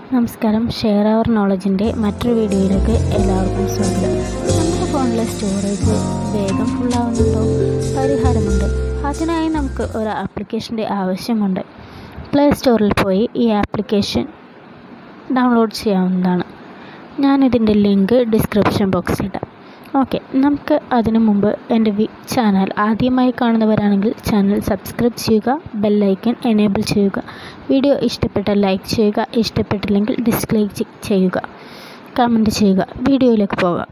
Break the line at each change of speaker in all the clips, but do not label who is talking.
നമസ്കാരം ഷെയർ അവർ നോളജിൻ്റെ മറ്റൊരു വീഡിയോയിലേക്ക് എല്ലാവർക്കും സ്വാഗതം നമ്മുടെ ഫോണിലെ സ്റ്റോറേജ് വേഗം ഫുള്ളാവുന്നുണ്ടോ പരിഹാരമുണ്ട് അതിനായി നമുക്ക് ഒരു ആപ്ലിക്കേഷൻ്റെ ആവശ്യമുണ്ട് പ്ലേ സ്റ്റോറിൽ പോയി ഈ ആപ്ലിക്കേഷൻ ഡൗൺലോഡ് ചെയ്യാവുന്നതാണ് ഞാനിതിൻ്റെ ലിങ്ക് ഡിസ്ക്രിപ്ഷൻ ബോക്സിലിടാം ഓക്കെ നമുക്ക് അതിനു മുമ്പ് എൻ്റെ വി ചാനൽ ആദ്യമായി കാണുന്നവരാണെങ്കിൽ ചാനൽ സബ്സ്ക്രൈബ് ചെയ്യുക ബെല്ലൈക്കൺ എനേബിൾ ചെയ്യുക വീഡിയോ ഇഷ്ടപ്പെട്ടാൽ ലൈക്ക് ചെയ്യുക ഇഷ്ടപ്പെട്ടില്ലെങ്കിൽ ഡിസ്ലൈക്ക് ചെയ്യുക കമൻറ്റ് ചെയ്യുക വീഡിയോയിലേക്ക് പോകാം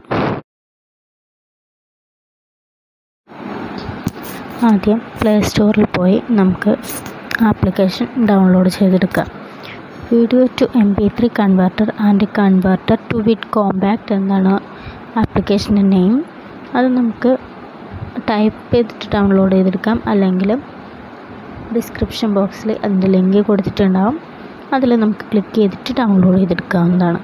ആദ്യം പ്ലേ സ്റ്റോറിൽ പോയി നമുക്ക് ആപ്ലിക്കേഷൻ ഡൗൺലോഡ് ചെയ്തെടുക്കാം video to M P three converter and converter to with compact എന്നാണ് ആപ്ലിക്കേഷൻ്റെ നെയിം അത് നമുക്ക് ടൈപ്പ് ചെയ്തിട്ട് ഡൗൺലോഡ് ചെയ്തെടുക്കാം അല്ലെങ്കിൽ ഡിസ്ക്രിപ്ഷൻ ബോക്സിൽ അതിൻ്റെ ലിങ്ക് കൊടുത്തിട്ടുണ്ടാവും അതിൽ നമുക്ക് ക്ലിക്ക് ചെയ്തിട്ട് ഡൗൺലോഡ് ചെയ്തെടുക്കാവുന്നതാണ്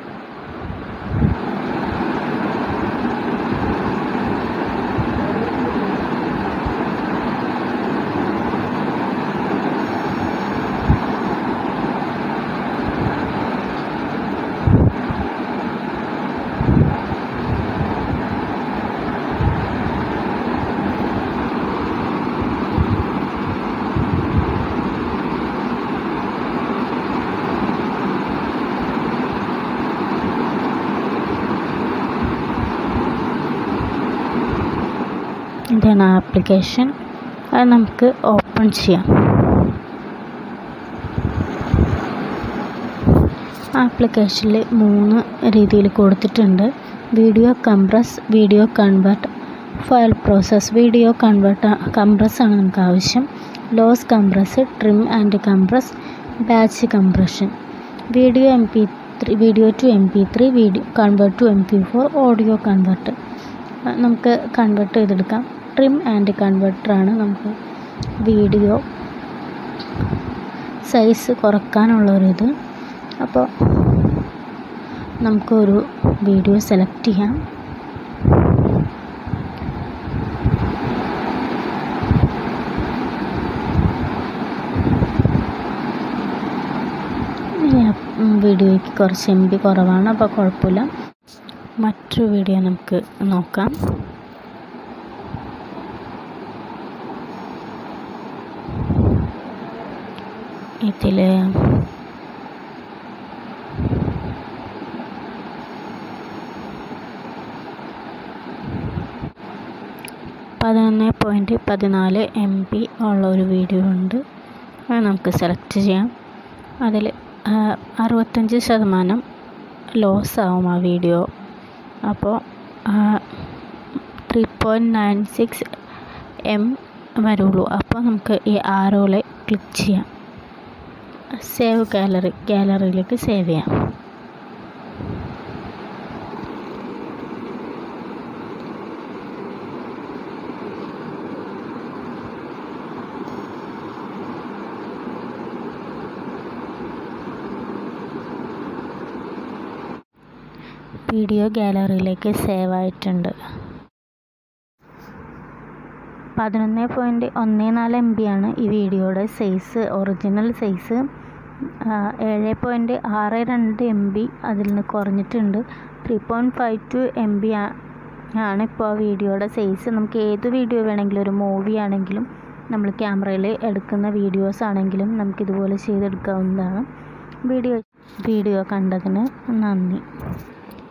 ഇതാണ് ആപ്ലിക്കേഷൻ അത് നമുക്ക് ഓപ്പൺ ചെയ്യാം ആപ്ലിക്കേഷനിൽ മൂന്ന് രീതിയിൽ കൊടുത്തിട്ടുണ്ട് video compress video convert file process video convert compress ആണ് നമുക്ക് ആവശ്യം loss compress trim and compress batch compression video M P three video to M P three video convert to M P four audio convert നമുക്ക് convert ചെയ്തെടുക്കാം trim and കൺവെർട്ടറാണ് നമുക്ക് video size കുറക്കാനുള്ള ഒരു ഇത് അപ്പോൾ നമുക്കൊരു വീഡിയോ സെലക്ട് ചെയ്യാം വീഡിയോയ്ക്ക് കുറച്ച് എം ബി കുറവാണ് അപ്പോൾ കുഴപ്പമില്ല മറ്റൊരു വീഡിയോ നമുക്ക് നോക്കാം ഇതിൽ പതിനൊന്ന് പോയിൻറ്റ് പതിനാല് എം ബി ഉള്ള ഒരു വീഡിയോ ഉണ്ട് അത് നമുക്ക് സെലക്ട് ചെയ്യാം അതിൽ അറുപത്തഞ്ച് ശതമാനം ലോസ് ആവും ആ വീഡിയോ അപ്പോൾ three point nine six M വരുള്ളൂ അപ്പോൾ നമുക്ക് ഈ ആരോയിൽ ക്ലിക്ക് ചെയ്യാം സേവ് ഗാലറി ഗാലറിയിലേക്ക് സേവ് ചെയ്യാം വീഡിയോ ഗാലറിയിലേക്ക് സേവ് ആയിട്ടുണ്ട് പതിനൊന്ന് പോയിൻറ്റ് ഒന്ന് നാല് എം ബി ആണ് ഈ വീഡിയോയുടെ സൈസ് ഒറിജിനൽ സൈസ് ഏഴ് പോയിൻറ്റ് ആറ് രണ്ട് എം ബി അതിൽ നിന്ന് കുറഞ്ഞിട്ടുണ്ട് three point five two M B ആണ് ഇപ്പോൾ ആ വീഡിയോയുടെ സൈസ് നമുക്ക് ഏത് വീഡിയോ വേണമെങ്കിലും ഒരു മൂവി ആണെങ്കിലും നമ്മൾ ക്യാമറയിൽ എടുക്കുന്ന വീഡിയോസ് ആണെങ്കിലും നമുക്കിതുപോലെ ചെയ്തെടുക്കാവുന്നതാണ് വീഡിയോ വീഡിയോ കണ്ടതിന് നന്ദി